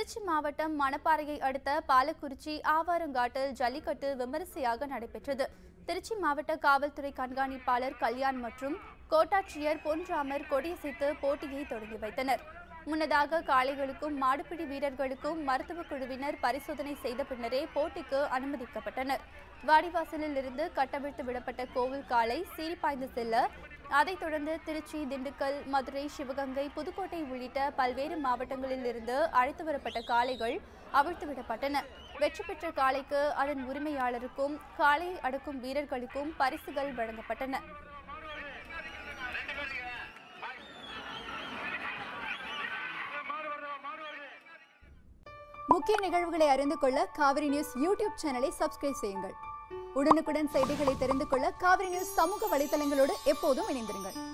திருச்சி மாவட்டம் மணப்பாறையை அடுத்த பாலக்குறிச்சி ஆவாரங்காட்டில் ஜல்லிக்கட்டு விமரிசையாக நடைபெற்றது திருச்சி மாவட்ட காவல்துறை கண்காணிப்பாளர் கல்யாண் மற்றும் கோட்டாட்சியர் பொன்ராமர் கொடியசைத்து போட்டியை தொடங்கி வைத்தனர் முன்னதாக காளைகளுக்கும் மாடுபிடி வீரர்களுக்கும் மருத்துவ குழுவினர் பரிசோதனை செய்த பின்னரே போட்டிக்கு அனுமதிக்கப்பட்டனர் வாடிவாசலில் இருந்து கட்டவிழ்த்து விடப்பட்ட கோவில் காளை சீரிப்பாய்ந்து செல்ல அதைத் தொடர்ந்து திருச்சி திண்டுக்கல் மதுரை சிவகங்கை புதுக்கோட்டை உள்ளிட்ட பல்வேறு மாவட்டங்களில் இருந்து அழைத்து வரப்பட்ட காளைகள் அவிழ்த்து விடப்பட்டன வெற்றி பெற்ற காளைக்கு அதன் உரிமையாளருக்கும் காளையை அடக்கும் வீரர்களுக்கும் பரிசுகள் வழங்கப்பட்டன முக்கிய நிகழ்வுகளை அறிந்து கொள்ள காவிரி நியூஸ் யூடியூப் சேனலை சப்ஸ்கிரைப் செய்யுங்கள் உடனுக்குடன் செய்திகளை தெரிந்து கொள்ள காவிரி நியூஸ் சமூக வலைதளங்களோடு எப்போதும் இணைந்திருங்கள்